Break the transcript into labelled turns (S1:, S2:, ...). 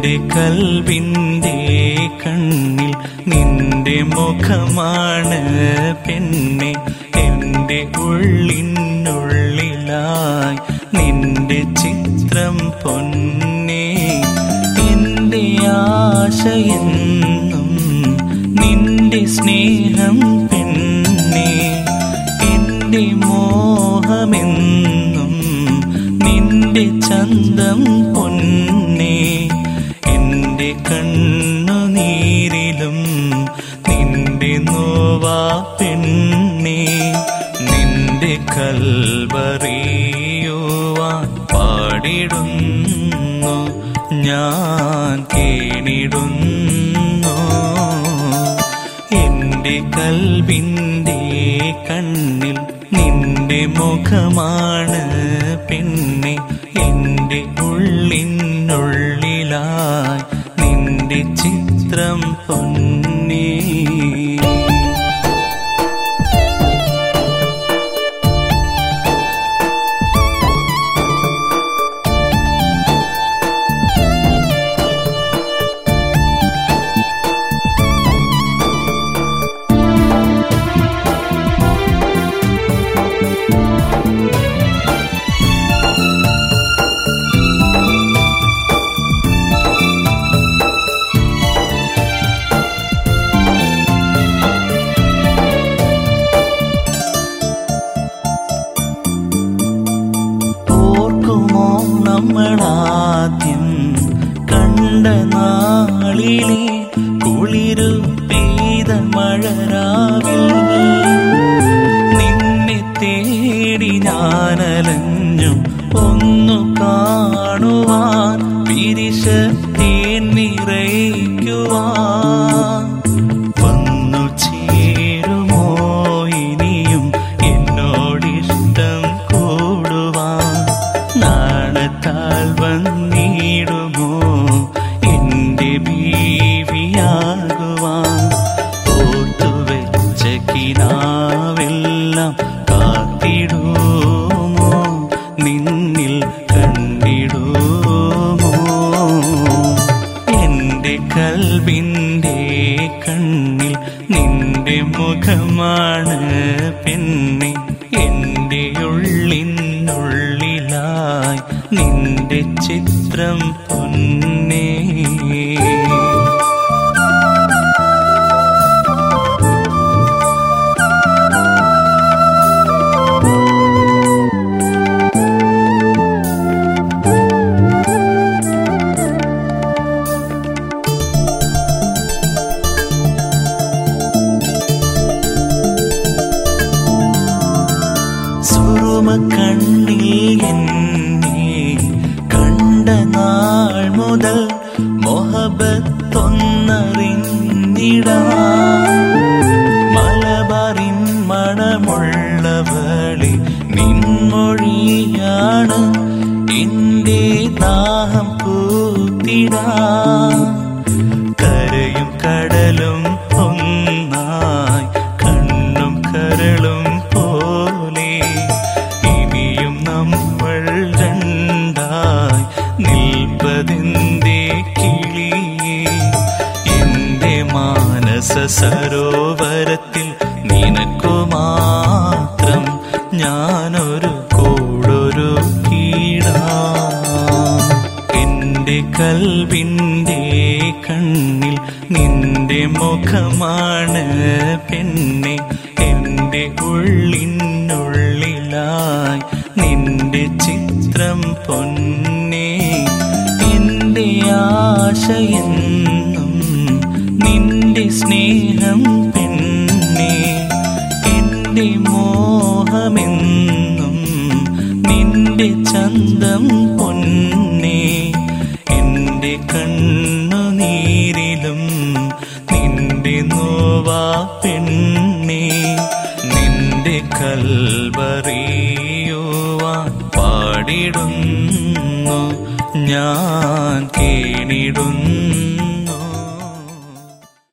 S1: എന്റെ കൽവിൻ്റെ കണ്ണിൽ നിന്റെ മുഖമാണ് പെണ്ണെ എന്റെ ഉള്ളിനുള്ളിലായി നിന്റെ ചിത്രം പൊന്നെ എന്റെ ആശയെന്നും നിന്റെ സ്നേഹം പെണ്ണെ എന്റെ മോഹമെന്നും നിന്റെ ചന്തം പൊന്നെ എന്റെ കണ്ണുനീരിലും നിന്റെ നോവാ പെണ്ണെ നിന്റെ കൽവറിയുവാൻ പാടിടുന്നു ഞാൻ കേണിടുന്നു എന്റെ കൽവിൻ്റെ കണ്ണിൽ നിന്റെ മുഖമാണ് പെണ്ണെ എന്റെ ഉള്ളിനുള്ളിലായി നിന്റെ ചിത്രം പൊന്നേ ഓർക്കുമോ നമ്മളാദ്യം കണ്ട നാളിലെ കുളിരു പെയ്ത മഴരാവിൽ നിന്നെ തേടി ഞാനലഞ്ഞു ഒന്നു കാണുവാൻ പിരിശത്തെ നിറയ്ക്കുവാൻ വന്നു ചേരുമോ ഇനിയും എന്നോടിഷ്ടം കൂടുവാൻ നാണത്താൽ വന്നിടുമോ എന്റെ ബീവിയാകുവാൻ ഓർത്തുവെച്ച കിനാവെല്ലാം കാത്തിടുമോ നിന്നിൽ കണ്ടിടുമോ എന്റെ കൽവിൻ്റെ കണ്ണിൽ നിന്റെ മുഖമാണ് പെണ്ണെ എന്റെ ഉള്ളിനുള്ളിലായി നിന്റെ ചിത്രം പൊന്നേ സുറുമ കണ്ണിൽ എന്നെ കണ്ട നാൾ മുതൽ മൊഹബത്തൊന്നറിഞ്ഞിടാ മലബാറിൻ മണമുള്ളവളെ നിൻമൊഴിയാണ് എന്റെ ദാഹം പൂത്തിടാ കരയും കടലും ഒന്നായി കണ്ണും കരളും പോലെ ഇനിയും നമ്മൾ രണ്ടായി നിൽപ്പതിന്റെ കിളിയേ എന്റെ മാനസ സരോവരത്തിൽ നിനക്കു മാത്രം ഞാനൊരു കൂടൊരു കീടാ എന്റെ കൽവിൻ്റെ കണ്ണിൽ നിന്റെ മുഖമാണ് പെണ്ണെ എന്റെ ഉള്ളിനുള്ളിലായി നിന്റെ ചിത്രം പൊന്നേ എന്റെ ആശയെന്നും നിന്റെ സ്നേഹം പെണ്ണെ എന്റെ മോഹമെന്നും നിന്റെ ചന്തം പൊന്നേ എന്റെ കണ്ണുനീരിലും നിന്റെ നോവാ പെണ്ണേ നിന്റെ കൽവറിയുവാൻ പാടിടുന്നു ഞാൻ കേണിടുന്നു